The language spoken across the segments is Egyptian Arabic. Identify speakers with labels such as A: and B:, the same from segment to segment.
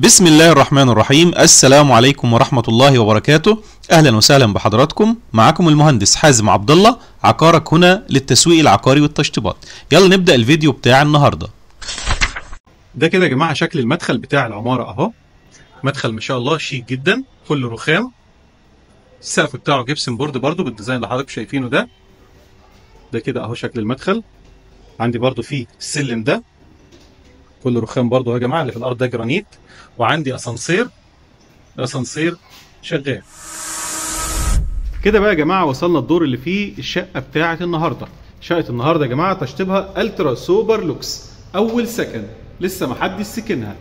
A: بسم الله الرحمن الرحيم السلام عليكم ورحمة الله وبركاته أهلا وسهلا بحضراتكم معكم المهندس حازم عبد الله عقارك هنا للتسويق العقاري والتشطيبات يلا نبدأ الفيديو بتاع النهاردة
B: ده كده يا جماعه شكل المدخل بتاع العماره اهو مدخل ما شاء الله شيك جدا كله رخام السقف بتاعه جبسن بورد برضو بالديزاين اللي حضرتك شايفينه ده ده كده اهو شكل المدخل عندي برضو فيه السلم ده كله رخام برضو يا جماعه اللي في الارض ده جرانيت وعندي اسانسير اسانسير شغال كده بقى يا جماعه وصلنا الدور اللي فيه الشقه بتاعه النهارده شقه النهارده يا جماعه تشطيبها الترا سوبر لوكس اول سكن لسه ما حدش سكنها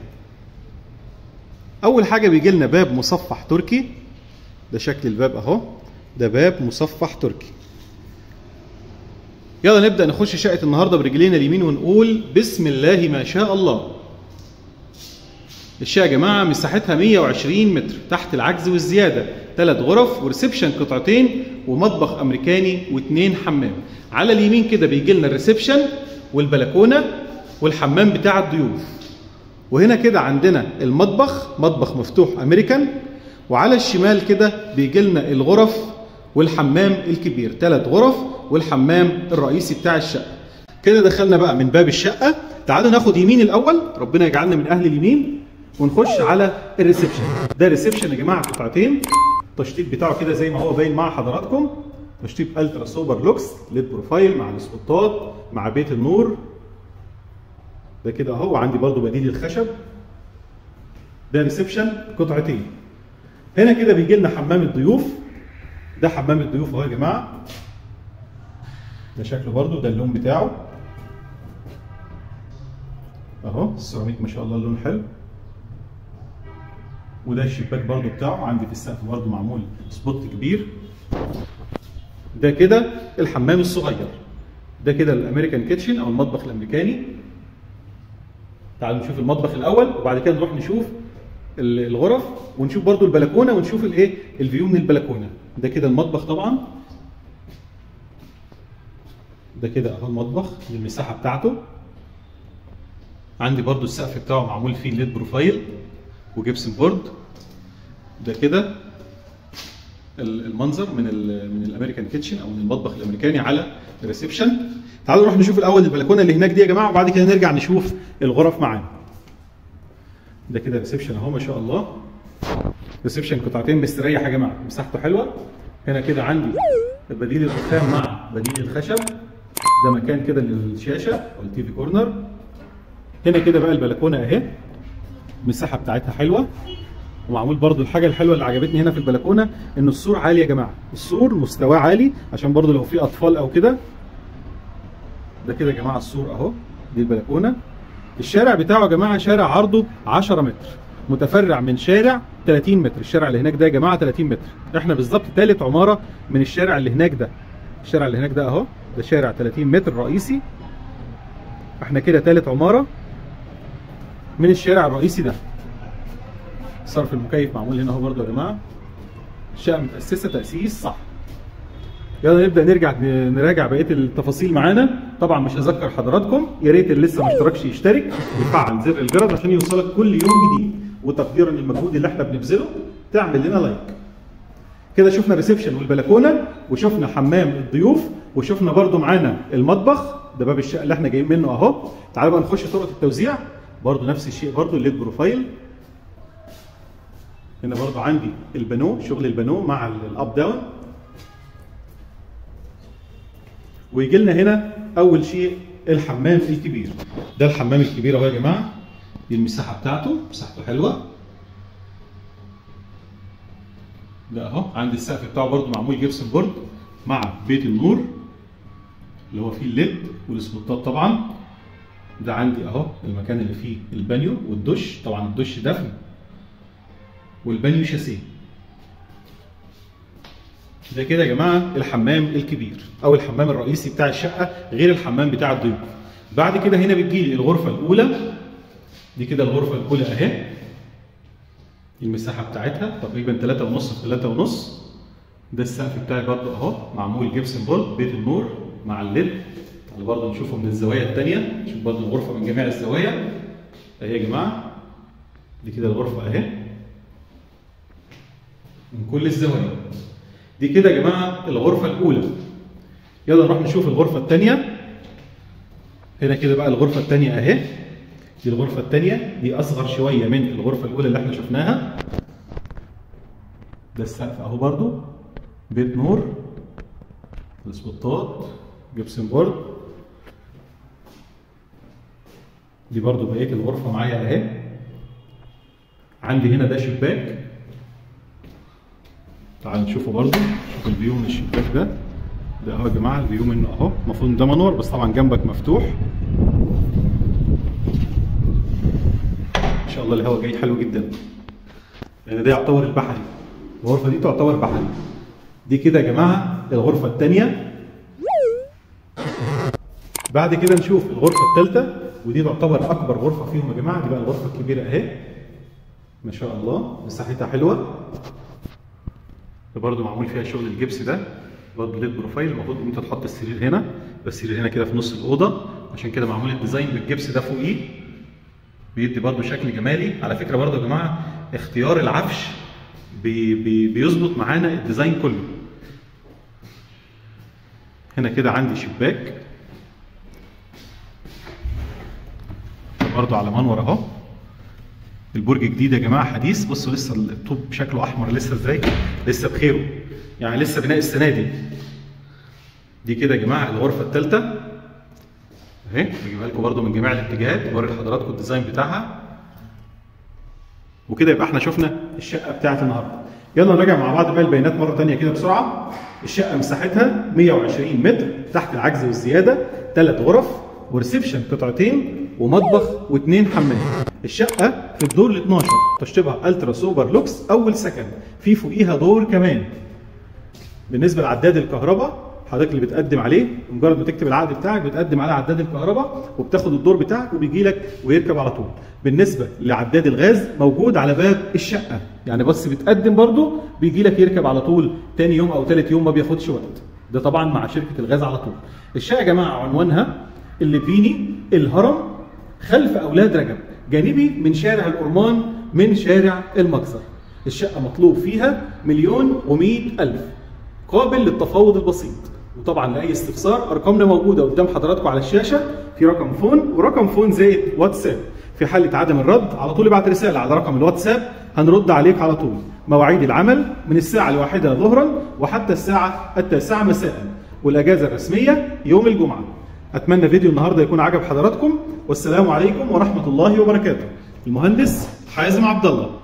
B: اول حاجه بيجي لنا باب مصفح تركي ده شكل الباب اهو ده باب مصفح تركي يلا نبدا نخش شقه النهارده برجلينا اليمين ونقول بسم الله ما شاء الله الشقه يا جماعه مساحتها 120 متر تحت العجز والزياده ثلاث غرف وريسبشن قطعتين ومطبخ امريكاني واثنين حمام على اليمين كده بيجي لنا الريسبشن والبلكونه والحمام بتاع الضيوف وهنا كده عندنا المطبخ مطبخ مفتوح امريكان وعلى الشمال كده بيجي لنا الغرف والحمام الكبير ثلاث غرف والحمام الرئيسي بتاع الشقه كده دخلنا بقى من باب الشقه تعالوا ناخد يمين الاول ربنا يجعلنا من اهل اليمين ونخش على الريسبشن ده ريسبشن يا جماعه قطعتين التشطيب بتاعه كده زي ما هو باين مع حضراتكم تشطيب الترا سوبر لوكس ليد بروفايل مع السبوتات مع بيت النور ده كده اهو عندي برضو بديل الخشب ده ريسبشن قطعتين هنا كده بيجي لنا حمام الضيوف ده حمام الضيوف اهو يا جماعه ده شكله برضو ده اللون بتاعه اهو السيراميك ما شاء الله اللون حلو وده الشباك برضو بتاعه عندي في السقف برضو معمول سبوت كبير ده كده الحمام الصغير ده كده الامريكان كيتشن او المطبخ الامريكاني تعالوا نشوف المطبخ الاول وبعد كده نروح نشوف الغرف ونشوف برضو البلكونه ونشوف الايه الفيو من البلكونه ده كده المطبخ طبعا ده كده اهو المطبخ دي المساحه بتاعته عندي برضو السقف بتاعه معمول فيه ليد بروفايل وجبسن بورد ده كده المنظر من ال من الامريكان كيتشن او من المطبخ الامريكاني على الريسبشن تعالوا نروح نشوف الاول البلكونه اللي هناك دي يا جماعه وبعد كده نرجع نشوف الغرف معانا ده كده ريسبشن اهو ما شاء الله ريسبشن قطعتين مستريح يا جماعه مساحته حلوه هنا كده عندي بديل الرخام مع بديل الخشب ده مكان كده للشاشه او التي في كورنر هنا كده بقى البلكونه اهي المساحه بتاعتها حلوه ومعمول برضو الحاجه الحلوه اللي عجبتني هنا في البلكونه ان السور عالي يا جماعه السور مستواه عالي عشان برضو لو في اطفال او كده ده كده يا جماعه السور اهو دي البلكونه الشارع بتاعه يا جماعه شارع عرضه 10 متر متفرع من شارع 30 متر الشارع اللي هناك ده يا جماعه 30 متر احنا بالظبط ثالث عماره من الشارع اللي هناك ده الشارع اللي هناك ده اهو ده شارع 30 متر رئيسي احنا كده ثالث عماره من الشارع الرئيسي ده صرف المكيف معمول هنا اهو برضه يا جماعه الشقه متاسسه تاسيس صح يلا نبدا نرجع نراجع بقيه التفاصيل معانا طبعا مش هذكر حضراتكم يا ريت اللي لسه ما اشتركش يشترك ويفعل زر الجرس عشان يوصلك كل يوم جديد وتقديرا للمجهود اللي احنا بنبذله تعمل لنا لايك كده شفنا الريسبشن والبلكونه وشفنا حمام الضيوف وشفنا برضو معانا المطبخ ده باب الشقه اللي احنا جايين منه اهو تعالوا بقى نخش طرق التوزيع برضو نفس الشيء برضو الليد بروفايل هنا برضو عندي البانو شغل البانو مع الاب داون ويجي لنا هنا اول شيء الحمام الكبير ده الحمام الكبير اهو يا جماعه دي المساحه بتاعته مساحته حلوه ده اهو عندي السقف بتاعه برضو معمول جبسن بورد مع بيت النور اللي هو فيه الليد والسبوتات طبعا ده عندي اهو المكان اللي فيه البانيو والدش طبعا الدش دفن والبانيو شاسيه ده كده يا جماعه الحمام الكبير او الحمام الرئيسي بتاع الشقه غير الحمام بتاع الضيوف بعد كده هنا بتجيلي الغرفه الاولى دي كده الغرفه الاولى اهي المساحه بتاعتها تقريبا 3 ونص في 3 ونص ده السقف بتاعي برضو اهو معمول جبسن بورد بيت النور مع الليد اللي برضو نشوفه من الزوايا الثانيه نشوف برضو الغرفه من جميع الزوايا اهي يا جماعه دي كده الغرفه اهي من كل الزوايا دي كده يا جماعه الغرفه الاولى يلا نروح نشوف الغرفه الثانيه هنا كده بقى الغرفه الثانيه اهي دي الغرفه الثانيه دي اصغر شويه من الغرفه الاولى اللي احنا شفناها ده السقف اهو برضو بيت نور السبوتات جبسن بورد دي برضو بقيه الغرفه معايا اهي عندي هنا ده شباك تعالوا نشوفه برضو شوف الفيو من الشباك ده ده اهو يا جماعه الفيو منه اهو المفروض ان ده منور بس طبعا جنبك مفتوح ان شاء الله الهواء جاي حلو جدا لان ده يعتبر البحري الغرفه دي تعتبر بحري دي كده يا جماعه الغرفه الثانيه بعد كده نشوف الغرفه الثالثه ودي تعتبر اكبر غرفه فيهم يا جماعه دي بقى الغرفه الكبيره اهي ما شاء الله مساحتها حلوه ده برضه معمول فيها شغل الجبس ده برضه ليد بروفايل المفروض ان انت تحط السرير هنا بس السرير هنا كده في نص الاوضه عشان كده معمول الديزاين بالجبس ده فوقيه بيدي برضه شكل جمالي على فكره برضه يا جماعه اختيار العفش بي بي بيظبط معانا الديزاين كله هنا كده عندي شباك برضه على منور اهو البرج جديد يا جماعه حديث بصوا لسه الطوب شكله احمر لسه ازاي لسه بخيره يعني لسه بناء السنه دي دي كده يا جماعه الغرفه الثالثه اهي بجيبها لكم برده من جميع الاتجاهات بوري لحضراتكم الديزاين بتاعها وكده يبقى احنا شفنا الشقه بتاعت النهارده يلا نراجع مع بعض بقى البيانات مره ثانيه كده بسرعه الشقه مساحتها 120 متر تحت العجز والزياده ثلاث غرف وريسبشن قطعتين ومطبخ واثنين حمام الشقه في الدور ال 12 تشطيبها الترا سوبر لوكس اول سكن في فوقيها دور كمان بالنسبه لعداد الكهرباء حضرتك اللي بتقدم عليه مجرد ما تكتب العقد بتاعك بتقدم على عداد الكهرباء وبتاخد الدور بتاعك وبيجي لك ويركب على طول بالنسبه لعداد الغاز موجود على باب الشقه يعني بس بتقدم برضه بيجي لك يركب على طول تاني يوم او ثالث يوم ما بياخدش وقت ده طبعا مع شركه الغاز على طول الشقه يا جماعه عنوانها الليبيني الهرم خلف اولاد رجب جانبي من شارع الأرمان من شارع المجزر الشقة مطلوب فيها مليون ومئة ألف قابل للتفاوض البسيط وطبعا لأي استفسار أرقامنا موجودة قدام حضراتكم على الشاشة في رقم فون ورقم فون زائد واتساب في حالة عدم الرد على طول ابعت رسالة على رقم الواتساب هنرد عليك على طول مواعيد العمل من الساعة الواحدة ظهرا وحتى الساعة التاسعة مساء والأجازة الرسمية يوم الجمعة أتمنى فيديو النهاردة يكون عجب حضراتكم والسلام عليكم ورحمة الله وبركاته المهندس حازم عبد الله